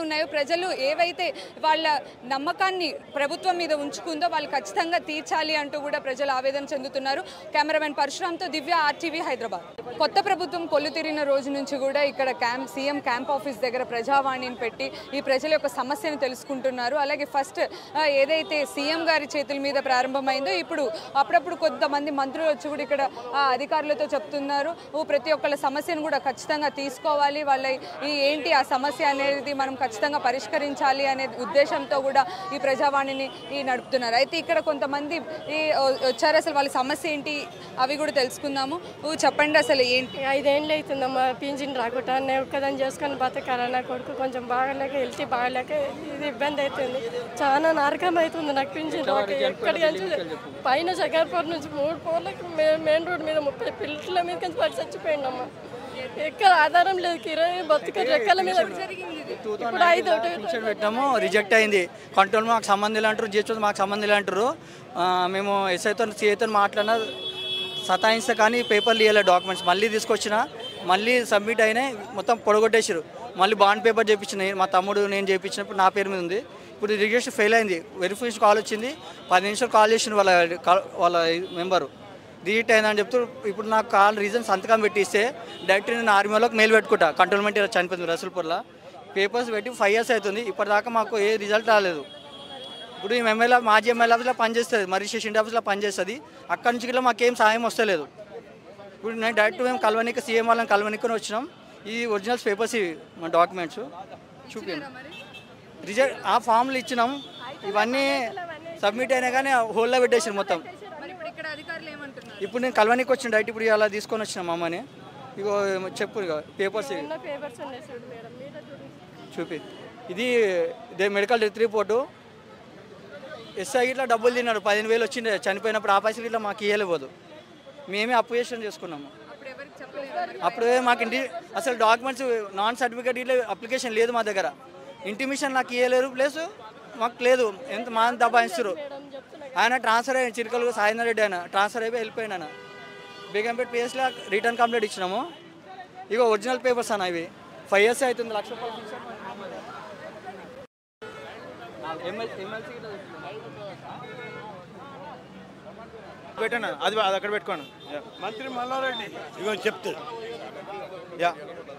ఉన్నాయో ప్రజలు ఏవైతే వాళ్ళ నమ్మకాన్ని ప్రభుత్వం మీద ఉంచుకుందో వాళ్ళు ఖచ్చితంగా తీర్చాలి అంటూ కూడా ప్రజలు ఆవేదన చెందుతున్నారు కెమెరామెన్ పరశురామ్తో దివ్య ఆర్టీవీ హైదరాబాద్ కొత్త ప్రభుత్వం కొల్లు తీరిన రోజు నుంచి కూడా ఇక్కడ క్యాంప్ సీఎం క్యాంప్ ఆఫీస్ దగ్గర ప్రజావాణిని పెట్టి ఈ ప్రజల యొక్క సమస్యను తెలుసుకుంటున్నారు అలాగే ఫస్ట్ ఆ, ఏదైతే సీఎం గారి చేతుల మీద ప్రారంభమైందో ఇప్పుడు అప్పుడప్పుడు కొంతమంది మంత్రులు వచ్చి కూడా ఇక్కడ ఆ, అధికారులతో చెప్తున్నారు ఓ ప్రతి ఒక్కళ్ళ సమస్యను కూడా ఖచ్చితంగా తీసుకోవాలి వాళ్ళ ఈ ఏంటి ఆ సమస్య అనేది మనం ఖచ్చితంగా పరిష్కరించాలి అనే ఉద్దేశంతో కూడా ఈ ప్రజావాణిని ఈ నడుపుతున్నారు అయితే ఇక్కడ కొంతమంది ఈ వచ్చారు అసలు వాళ్ళ సమస్య ఏంటి అవి కూడా తెలుసుకుందాము ఓ, చెప్పండి అసలు ఏంటి ఐదేళ్ళు అవుతుందమ్మా పింఛన్ రాకుండా నేను ఒక్కదాన్ని చేసుకొని బతకాల నా కొడుకు కొంచెం బాగలేక హెల్త్ బాగలేక ఇది ఇబ్బంది అవుతుంది చాలా నరకం అవుతుంది నాకు పింఛన్ రాక ఎక్కడికి నుంచి పైన శకర్పూర్ నుంచి మూడు పోర్లకు మెయిన్ రోడ్ మీద ముప్పై పిల్లల మీద కొంచెం పడి చచ్చిపోయిందమ్మా ఎక్కడ ఆధారం లేదు కిరాయి బతుక రెక్కల మీద ఇప్పుడు ఐదు ఒకటి పిటిషన్ పెట్టినాము రిజెక్ట్ అయింది కంట్రోల్ మాకు సంబంధం లేదు అంటారు జిహెచ్ఓ మాకు సంబంధం లేదు అంటారు ఆ, మేము ఎస్ఐతో సిఐతో మాట్లాడినా సతాయిస్తే కానీ పేపర్లు ఇవ్వలే డాక్యుమెంట్స్ మళ్ళీ తీసుకొచ్చిన మళ్ళీ సబ్మిట్ అయినాయి మొత్తం పొడగొట్టేసారు మళ్ళీ బాండ్ పేపర్ చేయించిన మా తమ్ముడు నేను చేయించినప్పుడు నా పేరు మీద ఉంది ఇప్పుడు రిజిస్ట్రేషన్ ఫెయిల్ అయింది వెరిఫికేషన్ కాల్ వచ్చింది పది నిమిషాలు కాల్ చేసిన వాళ్ళ కా- వాళ్ళ మెంబరు రిజిట్ అయిందని చెప్తూ ఇప్పుడు నాకు కాల్ రీజన్ సంతకం పెట్టిస్తే డైరెక్ట్ నేను ఆర్మీలోకి మెయిల్ పెట్టుకుంటా కంట్రోల్మెంట్ ఇలా చనిపోయింది రసూల్పూర్లో పేపర్స్ పెట్టి ఫైవ్ ఇయర్స్ అవుతుంది ఇప్పటిదాకా మాకు ఏ రిజల్ట్ రాలేదు ఇప్పుడు ఈ ఎమ్మెల్యే మాజీ ఎమ్మెల్యే ఆఫీస్లో పనిచేస్తుంది మరి స్టేషన్ ఆఫీస్లో పనిచేస్తుంది అక్కడి నుంచి కూడా మాకేం సాయం వస్తలేదు ఇప్పుడు నేను డైరెక్ట్ మేము కల్వనికి సీఎం వాళ్ళని కల్వనికొని వచ్చినాం ఈ ఒరిజినల్స్ పేపర్స్ ఇవి మా డాక్యుమెంట్స్ చూపించండి రిజల్ట్ ఆ ఫామ్లు ఇచ్చినాం ఇవన్నీ సబ్మిట్ అయినా కానీ హోల్లో పెట్టేసారు మొత్తం మరి ఇప్పుడు ఇక్కడ అధికారులు ఏమంటున్నారు ఇప్పుడు నేను కల్వనికి వచ్చిన డైరెక్ట్ ఇప్పుడు అలా తీసుకొని వచ్చిన మా అమ్మని ఇగో చెప్పు ఇక పేపర్స్ ఇవి. ఉన్న పేపర్స్ ఉన్నాయి చూడు మేడం మీద చూడండి చూపి ఇది ఇదే మెడికల్ డెత్ రిపోర్టు ఎస్ఐ ఇట్లా డబ్బులు తిన్నాడు పదిహేను వేలు వచ్చిండే చనిపోయినప్పుడు ఆ పైసలు ఇట్లా మాకు ఇవ్వలేకపోదు మేమే అప్లికేషన్ చేసుకున్నాము అప్పుడు ఎవరికి చెప్పలేదు అప్పుడు మాకు ఇంటి అసలు డాక్యుమెంట్స్ నాన్ సర్టిఫికేట్ ఇట్లా అప్లికేషన్ లేదు మా దగ్గర ఇంటిమిషన్ నాకు ఇవ్వలేరు ప్లస్ మాకు లేదు ఎంత మా దబాయిస్తారు ఆయన ట్రాన్స్ఫర్ అయ్యి చిరుకలు సాయంత్రం రెడ్డి ఆయన ట్రాన్స్ఫర్ అయిపోయి వెళ్ళిపోయాడు ఆయన బేగంపేట పిఎస్లో రిటర్న్ కంప్లీట్ ఇచ్చినాము ఇక ఒరిజినల్ పేపర్స్ అన్న ఇవి ఫైవ్ ఇయర్స్ అవుతుంది లక్ష రూపాయలు ఫీజు ఎమ్మెల్- ఎమ్మెల్సీ గిట్ల పెట్టాను అది అది అక్కడ పెట్టుకోను యా. మంత్రి మల్లారెడ్డి ఇగో చెప్తే యా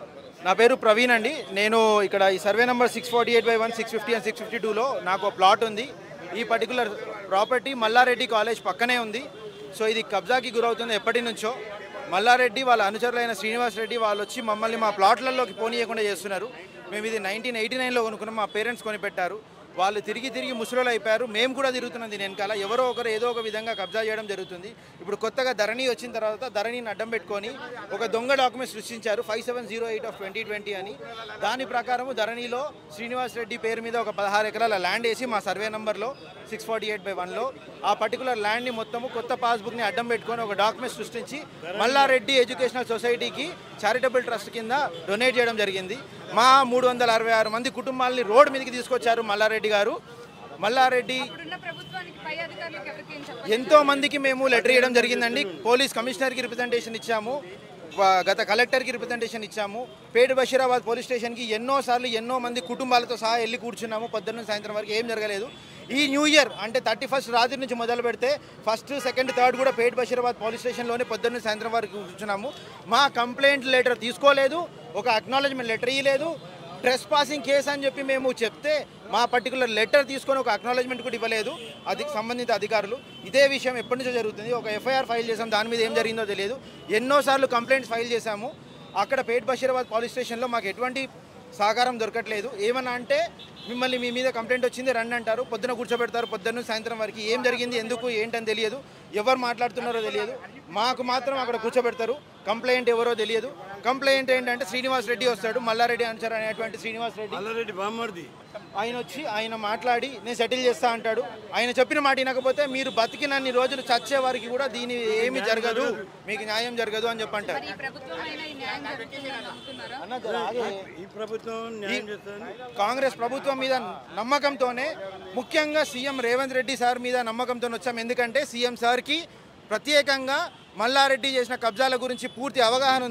నా పేరు ప్రవీణ్ అండి నేను ఇక్కడ ఈ survey number six forty eight by one six fifty and six fifty టూలో నాకు ఒక ప్లాట్ ఉంది ఈ పర్టికులర్ ప్రాపర్టీ మల్లారెడ్డి కాలేజ్ పక్కనే ఉంది సో ఇది కబ్జాకి గురవుతుంది ఎప్పటి నుంచో మల్లారెడ్డి వాళ్ళ అనుచరులైన శ్రీనివాస్ రెడ్డి వాళ్ళు వచ్చి మమ్మల్ని మా ప్లాట్లలోకి పోనీయకుండా చేస్తున్నారు మేము ఇది నైన్టీన్ ఎయిటీ నైన్లో కొనుక్కున్నాం మా పేరెంట్స్ కొనిపెట్టారు వాళ్ళు తిరిగి తిరిగి ముసలోళ్ళు అయిపోయారు మేము కూడా తిరుగుతున్నాం దీని వెనకాల ఎవరో ఒకరు ఏదో ఒక విధంగా కబ్జా చేయడం జరుగుతుంది ఇప్పుడు కొత్తగా ధరణి వచ్చిన తర్వాత ధరణిని అడ్డం పెట్టుకొని ఒక దొంగ డాక్యుమెంట్ సృష్టించారు five seven zero eight of twenty twenty అని దాని ప్రకారము ధరణిలో శ్రీనివాస్ రెడ్డి పేరు మీద ఒక పదహారు ఎకరాల ల్యాండ్ వేసి మా సర్వే నెంబర్లో సిక్స్ ఫార్టీ ఎయిట్ బై వన్లో ఆ పర్టికులర్ ల్యాండ్ని మొత్తము కొత్త పాస్బుక్ని అడ్డం పెట్టుకొని ఒక డాక్యుమెంట్ సృష్టించి మల్లారెడ్డి ఎడ్యుకేషనల్ సొసైటీకి చారిటబుల్ ట్రస్ట్ కింద డొనేట్ చేయడం జరిగింది మా మూడు వందల అరవై ఆరు మంది కుటుంబాలని రోడ్డు మీదకి తీసుకొచ్చారు మల్లారెడ్డి గారు మల్లారెడ్డి ఇప్పుడున్న ప్రభుత్వానికి పై అధికారులకు ఎవరికి ఏం చెప్పాలి ఎంతో మందికి మేము లెటర్ ఇవ్వడం జరిగిందండి పోలీస్ కమిషనర్కి రిప్రజెంటేషన్ ఇచ్చాము వా- గత కలెక్టర్కి రిప్రజెంటేషన్ ఇచ్చాము పేట బషీరాబాద్ పోలీస్ స్టేషన్కి ఎన్నో సార్లు ఎన్నో మంది కుటుంబాలతో సహా వెళ్ళి కూర్చున్నాము పొద్దున్న సాయంత్రం వరకు ఏం జరగలేదు ఈ న్యూ ఇయర్ అంటే థర్టీ ఫస్ట్ రాత్రి నుంచి మొదలు పెడితే ఫస్ట్ సెకండ్ థర్డ్ కూడా పేట బషీరాబాద్ పోలీస్ స్టేషన్లోనే పొద్దున్న సాయంత్రం వరకు కూర్చున్నాము మా కంప్లైంట్ లెటర్ తీసుకోలేదు ఒక అక్నాలజ్మెంట్ లెటర్ ఇవ్వలేదు ట్రెస్ పాసింగ్ కేసు అని చెప్పి మేము చెప్తే మా పర్టికులర్ లెటర్ తీసుకొని ఒక అక్నాలజ్మెంట్ కూడా ఇవ్వలేదు అది సంబంధిత అధికారులు ఇదే విషయం ఎప్పటి నుంచో జరుగుతుంది ఒక ఎఫ్ఐఆర్ ఫైల్ చేసాం దాని మీద ఏం జరిగిందో తెలియదు ఎన్నోసార్లు కంప్లైంట్స్ ఫైల్ చేశాము అక్కడ పేట్ బషీరాబాద్ పోలీస్ స్టేషన్లో మాకు ఎటువంటి సహకారం దొరకట్లేదు ఏమన్నా అంటే మిమ్మల్ని మీ మీద కంప్లైంట్ వచ్చింది రండి అంటారు పొద్దున కూర్చోబెడతారు పొద్దున్న సాయంత్రం వరకు ఏం జరిగింది ఎందుకు ఏంటని తెలియదు ఎవరు మాట్లాడుతున్నారో తెలియదు మాకు మాత్రం అక్కడ కూర్చోబెడతారు కంప్లైంట్ ఎవరో తెలియదు కంప్లైంట్ ఏంటంటే శ్రీనివాస్ రెడ్డి వస్తాడు మల్లారెడ్డి అనుచర్ అనేటువంటి శ్రీనివాస్ రెడ్డి మల్లారెడ్డి బామ్మర్ది ఆయన వచ్చి ఆయన మాట్లాడి నేను సెటిల్ చేస్తా అంటాడు ఆయన చెప్పిన మాట వినకపోతే మీరు బతికినన్ని రోజులు చచ్చే వారికి కూడా దీని ఏమి జరగదు మీకు న్యాయం జరగదు అని చెప్పంటారు ఈ ప్రభుత్వం అయినా ఈ న్యాయం జరుగుతుందని నమ్ముతున్నారా అన్న జర ఆగే. ఈ ప్రభుత్వం న్యాయం చేస్తుందని కాంగ్రెస్ ప్రభుత్వం మీద నమ్మకంతోనే ముఖ్యంగా సీఎం రేవంత్ రెడ్డి సార్ మీద నమ్మకంతో వచ్చాం ఎందుకంటే సీఎం సార్కి ప్రత్యేకంగా మల్లారెడ్డి చేసిన కబ్జాల గురించి పూర్తి అవగాహన ఉంది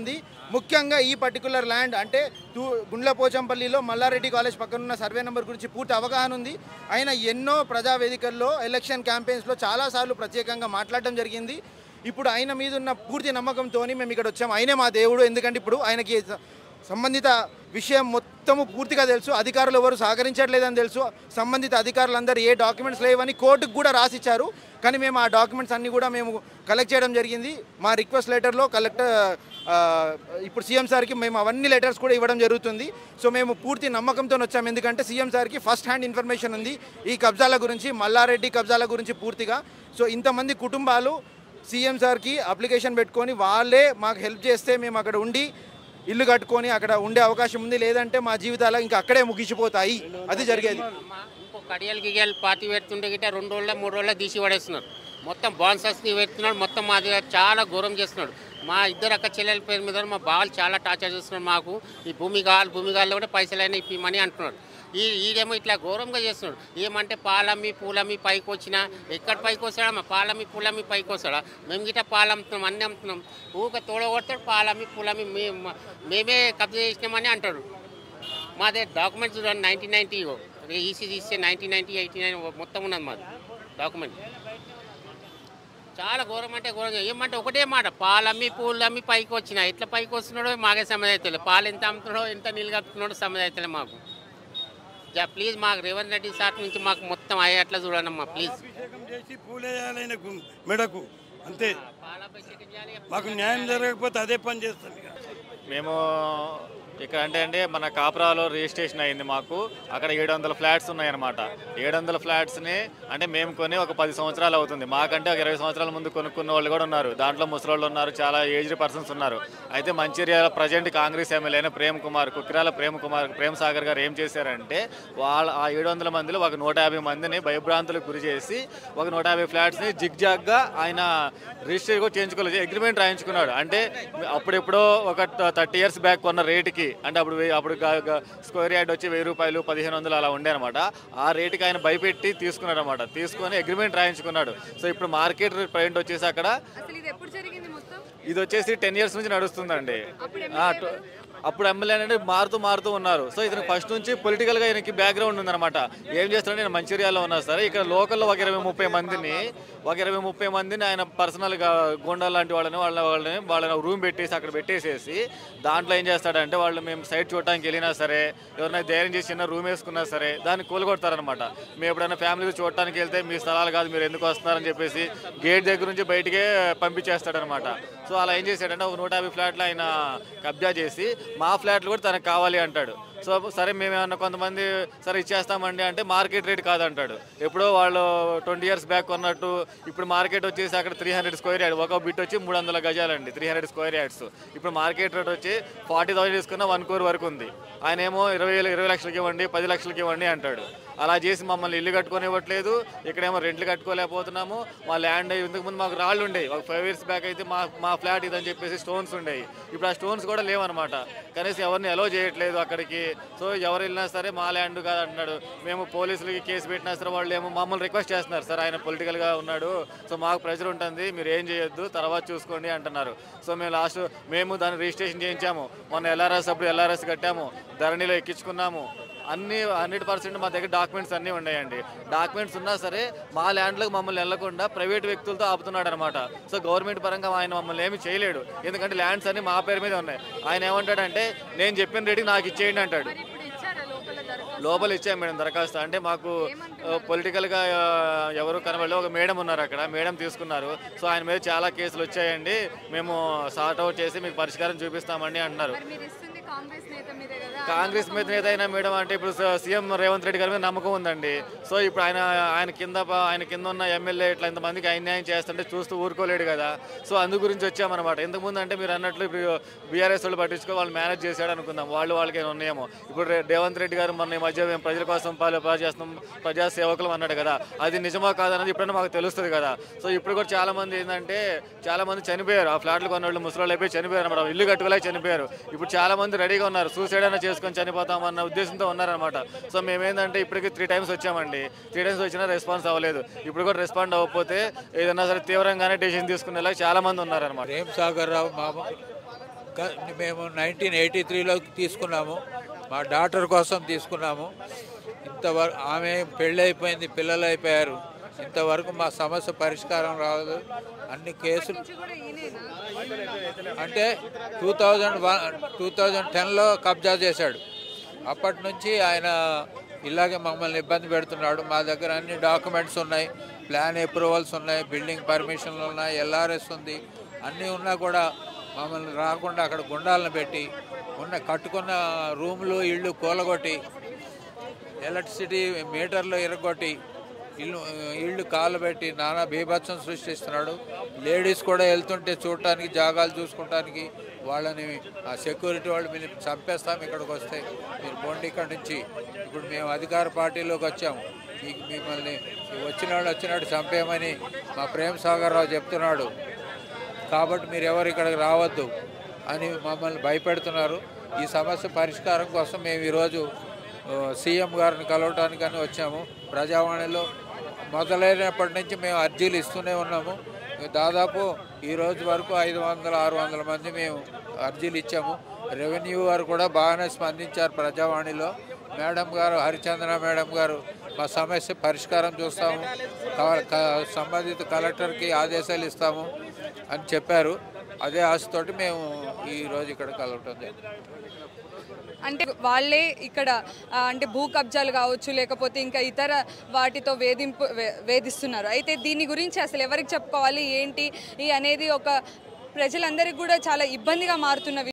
ముఖ్యంగా ఈ పర్టికులర్ ల్యాండ్ అంటే తూ గుండ్లపోచంపల్లిలో మల్లారెడ్డి కాలేజ్ పక్కనున్న సర్వే నెంబర్ గురించి పూర్తి అవగాహన ఉంది ఆయన ఎన్నో ప్రజా వేదికల్లో ఎలక్షన్ క్యాంపెయిన్స్లో చాలాసార్లు ప్రత్యేకంగా మాట్లాడడం జరిగింది ఇప్పుడు ఆయన మీద ఉన్న పూర్తి నమ్మకంతో మేము ఇక్కడ వచ్చాము ఆయనే మా దేవుడు ఎందుకంటే ఇప్పుడు ఆయనకి సంబంధిత విషయం మొత్తము పూర్తిగా తెలుసు అధికారులు ఎవరు సహకరించట్లేదని తెలుసు సంబంధిత అధికారులందరూ ఏ డాక్యుమెంట్స్ లేవని కోర్టుకు కూడా రాసిచ్చారు కానీ మేము ఆ డాక్యుమెంట్స్ అన్నీ కూడా మేము కలెక్ట్ చేయడం జరిగింది మా రిక్వెస్ట్ లెటర్లో కలెక్టర్ ఆ, ఇప్పుడు సీఎం సార్కి మేము అవన్నీ లెటర్స్ కూడా ఇవ్వడం జరుగుతుంది సో మేము పూర్తి నమ్మకంతో వచ్చాము ఎందుకంటే సీఎం సార్కి ఫస్ట్ హ్యాండ్ ఇన్ఫర్మేషన్ ఉంది ఈ కబ్జాల గురించి మల్లారెడ్డి కబ్జాల గురించి పూర్తిగా సో ఇంతమంది కుటుంబాలు సీఎం సార్కి అప్లికేషన్ పెట్టుకొని వాళ్ళే మాకు హెల్ప్ చేస్తే మేము అక్కడ ఉండి ఇల్లు కట్టుకొని అక్కడ ఉండే అవకాశం ఉంది లేదంటే మా జీవితాలు ఇంకా అక్కడే ముగిసిపోతాయి అది జరిగేది మా ఇంకో కడియాలు గిడియాలు పార్టీ పెడుతుంటే గిట్ట రెండు రోజుల మూడు రోజుల తీసి పడేస్తున్నారు మొత్తం బాన్సస్ పెడుతున్నాడు మొత్తం మా దగ్గర చాలా ఘోరం చేస్తున్నాడు మా ఇద్దరు అక్క చెల్లెల పేరు మీద మా బాలు చాలా టార్చర్ చేస్తున్నాడు మాకు ఈ భూమి కావాలి భూమి కావాలి కూడా పైసలైనా ఇప్పిమని అంటున్నాడు ఈ ఈడేమో ఇట్లా ఘోరంగా చేస్తున్నాడు ఏమంటే పాలమ్మి పూలమ్మి పైకి వచ్చినా ఎక్కడ పైకి వస్తాడా మా పాలమ్మి పూలమ్మి పైకి వస్తాడా మేము గిట్ట పాలు అమ్ముతున్నాం అన్నీ అమ్ముతున్నాం ఊక తోడగొడతాడు పాలమ్మి పూలమ్మి మే- మేమే కబ్జా చేసినామని అంటాడు మాదే డాక్యుమెంట్స్ చూడండి నైన్టీన్ నైన్టీ ఈసీ తీస్తే నైన్టీన్ నైన్టీ ఎయిటీ నైన్ మొత్తం ఉన్నది మాది డాక్యుమెంట్ చాలా ఘోరం అంటే ఘోరం ఏమంటే ఒకటే మాట పాలు అమ్మి పూలు అమ్మి పైకి వచ్చిన ఎట్లా పైకి వస్తున్నాడో మాకే సమదైతలే పాలు ఎంత అమ్ముతున్నాడో ఎంత నీళ్ళు కట్టుకున్నాడో సమదైతలే మాకు జా ప్లీజ్ మాకు రేవంత్ రెడ్డి సార్ నుంచి మాకు మొత్తం అయ్యేట్లా చూడండి అమ్మా ప్లీజ్ అభిషేకం చేసి పూలేయాలి ఆయనకు మెడకు అంతే పాలాభిషేకం చేయాలి మాకు న్యాయం జరగకపోతే అదే పని చేస్తాం ఇక మేము ఇక్కడ అంటే అంటే మన కాపురాలో రిజిస్ట్రేషన్ అయింది మాకు అక్కడ ఏడు వందల ఫ్లాట్స్ ఉన్నాయన్నమాట ఏడు వందల ఫ్లాట్స్ని అంటే మేము కొని ఒక పది సంవత్సరాలు అవుతుంది మాకంటే ఒక ఇరవై సంవత్సరాల ముందు కొనుక్కున్న వాళ్ళు కూడా ఉన్నారు దాంట్లో ముసలోళ్ళు ఉన్నారు చాలా ఏజ్డ్ పర్సన్స్ ఉన్నారు అయితే మంచిర్యాల ప్రజెంట్ కాంగ్రెస్ ఎమ్మెల్యే అయిన ప్రేమ్ కుమార్ కుక్రాల ప్రేమ్ కుమార్ ప్రేమ్ సాగర్ గారు ఏం చేశారంటే వాళ్ళ ఆ ఏడు వందల మందిలో ఒక నూట యాభై మందిని భయభ్రాంతులకు గురి చేసి ఒక నూట యాభై ఫ్లాట్స్ని జిగ్ జాగ్గా ఆయన రిజిస్టర్ కూడా చేయించుకోలేదు అగ్రిమెంట్ రాయించుకున్నాడు అంటే అప్పుడెప్పుడో ఒక థర్టీ ఇయర్స్ బ్యాక్ కొన్న రేటుకి అంటే అప్పుడు వెయ్యి- అప్పుడు గ- గ- స్క్వేర్ యార్డ్ వచ్చి వెయ్యి రూపాయలు పదిహేను వందలు అలా ఉండే అనమాట ఆ రేటుకి ఆయన భయపెట్టి తీసుకున్నాడు అనమాట తీసుకొని అగ్రిమెంట్ రాయించుకున్నాడు సో ఇప్పుడు మార్కెట్ ప్రైంట్ వచ్చేసి అక్కడ అసలు ఇది ఎప్పుడు జరిగింది మొత్తం ఇది వచ్చేసి టెన్ ఇయర్స్ నుంచి నడుస్తుందండి ఆ, టు- అప్పుడు ఎమ్మెల్యే అంటే మారుతూ మారుతూ ఉన్నారు సో ఇతను ఫస్ట్ నుంచి పొలిటికల్గా ఈయనకి బ్యాక్గ్రౌండ్ ఉందన్నమాట ఏం చేస్తాడు నేను మంచిర్యాలలో ఉన్నా సరే ఇక్కడ లోకల్లో ఒక ఇరవై ముప్పై మందిని ఒక ఇరవై ముప్పై మందిని ఆయన పర్సనల్గా గోండా లాంటి వాళ్ళని వాళ్ళ వాళ్ళని వాళ్ళని రూమ్ పెట్టేసి అక్కడ పెట్టేసేసి దాంట్లో ఏం చేస్తాడంటే వాళ్ళు మేము సైట్ చూడటానికి వెళ్ళినా సరే ఎవరైనా ధైర్యం చేసి చిన్న రూమ్ వేసుకున్నా సరే దాన్ని కూలగొడతారనమాట మేము ఎప్పుడైనా ఫ్యామిలీతో చూడటానికి వెళ్తే మీ స్థలాలు కాదు మీరు ఎందుకు వస్తున్నారని చెప్పేసి గేట్ దగ్గర నుంచి బయటికే పంపించేస్తాడనమాట సో అలా ఏం చేశాడంటే ఒక నూట యాభై ఫ్లాట్లు ఆయన కబ్జా చేసి మా ఫ్లాట్లు కూడా తనకు కావాలి అంటాడు సో సరే మేము ఏమన్నా కొంతమంది సరే ఇచ్చేస్తామండి అంటే మార్కెట్ రేట్ కాదంటాడు ఎప్పుడో వాళ్ళు ట్వంటీ ఇయర్స్ బ్యాక్ కొన్నట్టు ఇప్పుడు మార్కెట్ వచ్చేసి అక్కడ త్రీ హండ్రెడ్ స్క్వేర్ యార్డ్ ఒక బిట్ వచ్చి మూడు వందల గజాలండి త్రీ హండ్రెడ్ స్క్వేర్ యార్డ్స్ ఇప్పుడు మార్కెట్ రేట్ వచ్చి ఫార్టీ థౌసండ్ తీసుకున్న వన్ కోర్ వరకు ఉంది ఆయన ఏమో ఇరవై వేలు ఇరవై లక్షలకి ఇవ్వండి పది లక్షలకి ఇవ్వండి అంటాడు అలా చేసి మమ్మల్ని ఇల్లు కట్టుకొని ఇవ్వట్లేదు ఇక్కడేమో రెంట్లు కట్టుకోలేకపోతున్నాము మా ల్యాండ్ ఇంతకు ముందు మాకు రాళ్ళు ఉండేవి ఒక ఫైవ్ ఇయర్స్ బ్యాక్ అయితే మా మా ఫ్లాట్ ఇదని చెప్పేసి స్టోన్స్ ఉండేవి ఇప్పుడు ఆ స్టోన్స్ కూడా లేవన్నమాట కనీసం ఎవరిని అలో చేయట్లేదు అక్కడికి సో ఎవరు వెళ్ళినా సరే మా ల్యాండ్ కాదు అంటున్నాడు మేము పోలీసులకి కేసు పెట్టినా సరే వాళ్ళు ఏమో మమ్మల్ని రిక్వెస్ట్ చేస్తున్నారు సార్ ఆయన పొలిటికల్గా ఉన్నాడు సో మాకు ప్రెజర్ ఉంటుంది మీరు ఏం చేయొద్దు తర్వాత చూసుకోండి అంటున్నారు సో మేము లాస్ట్ మేము దాన్ని రిజిస్ట్రేషన్ చేయించాము మొన్న ఎల్ఆర్ఎస్ అప్పుడు ఎల్ఆర్ఎస్ కట్టాము ధరణిలో ఎక్కించుకున్నాము అన్ని హండ్రెడ్ పర్సెంట్ మా దగ్గర డాక్యుమెంట్స్ అన్నీ ఉన్నాయండి డాక్యుమెంట్స్ ఉన్నా సరే మా ల్యాండ్లకు మమ్మల్ని వెళ్లకుండా ప్రైవేట్ వ్యక్తులతో ఆపుతున్నాడు అనమాట సో గవర్నమెంట్ పరంగా ఆయన మమ్మల్ని ఏమి చేయలేడు ఎందుకంటే ల్యాండ్స్ అన్ని మా పేరు మీద ఉన్నాయి ఆయన ఏమంటాడంటే నేను చెప్పిన రేటుకి నాకు ఇచ్చేయండి అంటాడు ఇప్పుడు ఇచ్చారా లోపల దరఖాస్తు లోపల ఇచ్చాం మేడం దరఖాస్తు అంటే మాకు పొలిటికల్గా ఎవరు కనబడలేదు ఒక మేడం ఉన్నారు అక్కడ మేడం తీసుకున్నారు సో ఆయన మీద చాలా కేసులు వచ్చాయండి మేము సార్ట్ అవుట్ చేసి మీకు పరిష్కారం చూపిస్తామండి అంటున్నారు మరి మీరు ఇస్తుంది కాంగ్రెస్ నేత మీదే కదా కాంగ్రెస్ మీద నేత అయినా మేడం అంటే ఇప్పుడు స- సీఎం రేవంత్ రెడ్డి గారి మీద నమ్మకం ఉందండి సో ఇప్పుడు ఆయన ఆయన కింద ప- ఆయన కింద ఉన్న ఎమ్మెల్యే ఇట్లా ఇంతమందికి అన్యాయం చేస్తుంటే చూస్తూ ఊరుకోలేడు కదా సో అందు గురించి వచ్చామన్నమాట ఇంతకుముందు అంటే మీరు అన్నట్లు ఇప్పుడు బీఆర్ఎస్ వాళ్ళు పట్టించుకో వాళ్ళు మేనేజ్ చేశాడు అనుకుందాం వాళ్ళు వాళ్ళకి ఉన్నాయేమో ఇప్పుడు రే- రేవంత్ రెడ్డి గారు మొన్న ఈ మధ్య మేము ప్రజల కోసం పలు- పని చేస్తున్నాం ప్రజా సేవకులు అన్నాడు కదా అది నిజమా కాదన్నది ఇప్పుడైనా మాకు తెలుస్తుంది కదా సో ఇప్పుడు కూడా చాలా మంది ఏంటంటే చాలా మంది చనిపోయారు ఆ ఫ్లాట్లు కొన్న వాళ్ళు ముసలి అయిపోయి చనిపోయారు అన్నమాట ఇల్లు కట్టుకోలేక చనిపోయారు ఇప్పుడు చాలా మంది రెడీగా ఉన్నారు సూసైడ్ అయినా చేసుకొని చనిపోతామన్న ఉద్దేశంతో ఉన్నారనమాట సో మేమేంటంటే ఇప్పటికి త్రీ టైమ్స్ వచ్చామండి త్రీ టైమ్స్ వచ్చినా రెస్పాన్స్ అవ్వలేదు ఇప్పుడు కూడా రెస్పాండ్ అవ్వకపోతే ఏదైనా సరే తీవ్రంగానే డెసిషన్ తీసుకునేలా చాలా మంది ఉన్నారనమాట ప్రేమ్ సాగర్ రావు మామ గ- మేము నైన్టీన్ ఎయిటీ త్రీలో తీసుకున్నాము మా డాక్టర్ కోసం తీసుకున్నాము ఇంతవరకు ఆమె పెళ్ళి అయిపోయింది పిల్లలు అయిపోయారు ఇంతవరకు మా సమస్య పరిష్కారం రాదు అన్ని కేసులు అంటే two thousand one two thousand టెన్లో కబ్జా చేశాడు అప్పటి నుంచి ఆయన ఇలాగే మమ్మల్ని ఇబ్బంది పెడుతున్నాడు మా దగ్గర అన్ని డాక్యుమెంట్స్ ఉన్నాయి ప్లాన్ అప్రూవల్స్ ఉన్నాయి బిల్డింగ్ పర్మిషన్లు ఉన్నాయి ఎల్ఆర్ఎస్ ఉంది అన్నీ ఉన్నా కూడా మమ్మల్ని రాకుండా అక్కడ గుండాలను పెట్టి ఉన్న కట్టుకున్న రూములు ఇళ్ళు కూలగొట్టి ఎలక్ట్రిసిటీ మీటర్లు ఇరగొట్టి ఇల్లు ఇళ్ళు కాలు పెట్టి నానా బీభత్సం సృష్టిస్తున్నాడు లేడీస్ కూడా వెళ్తుంటే చూడటానికి జాగాలు చూసుకోవటానికి వాళ్ళని ఆ సెక్యూరిటీ వాళ్ళు మీరు చంపేస్తాం ఇక్కడికి వస్తే మీరు పోండి ఇక్కడ నుంచి ఇప్పుడు మేము అధికార పార్టీలోకి వచ్చాము మీకు మిమ్మల్ని వచ్చిన వాళ్ళు వచ్చినట్టు చంపేయమని మా ప్రేమ్ సాగర్ రావు చెప్తున్నాడు కాబట్టి మీరు ఎవరు ఇక్కడికి రావద్దు అని మమ్మల్ని భయపెడుతున్నారు ఈ సమస్య పరిష్కారం కోసం మేము ఈరోజు ఆ, సీఎం గారిని కలవటానికని వచ్చాము ప్రజావాణిలో మొదలైనప్పటి నుంచి మేము అర్జీలు ఇస్తూనే ఉన్నాము దాదాపు ఈ రోజు వరకు ఐదు వందల ఆరు వందల మంది మేము అర్జీలు ఇచ్చాము రెవెన్యూ వారు కూడా బాగానే స్పందించారు ప్రజావాణిలో మేడం గారు హరిచంద్ర మేడం గారు మా సమస్య పరిష్కారం చూస్తాము క- క- సంబంధిత కలెక్టర్కి ఆదేశాలు ఇస్తాము అని చెప్పారు అదే ఆశతోటి మేము ఈ రోజు ఇక్కడ కలవటం జరిగింది అంటే వాళ్ళే ఇక్కడ ఆ, అంటే భూ కబ్జాలు కావచ్చు లేకపోతే ఇంకా ఇతర వాటితో వేధింపు వే- వేధిస్తున్నారు అయితే దీని గురించి అసలు ఎవరికి చెప్పుకోవాలి ఏంటి ఈ అనేది ఒక ప్రజలందరికీ కూడా చాలా ఇబ్బందిగా మారుతున్న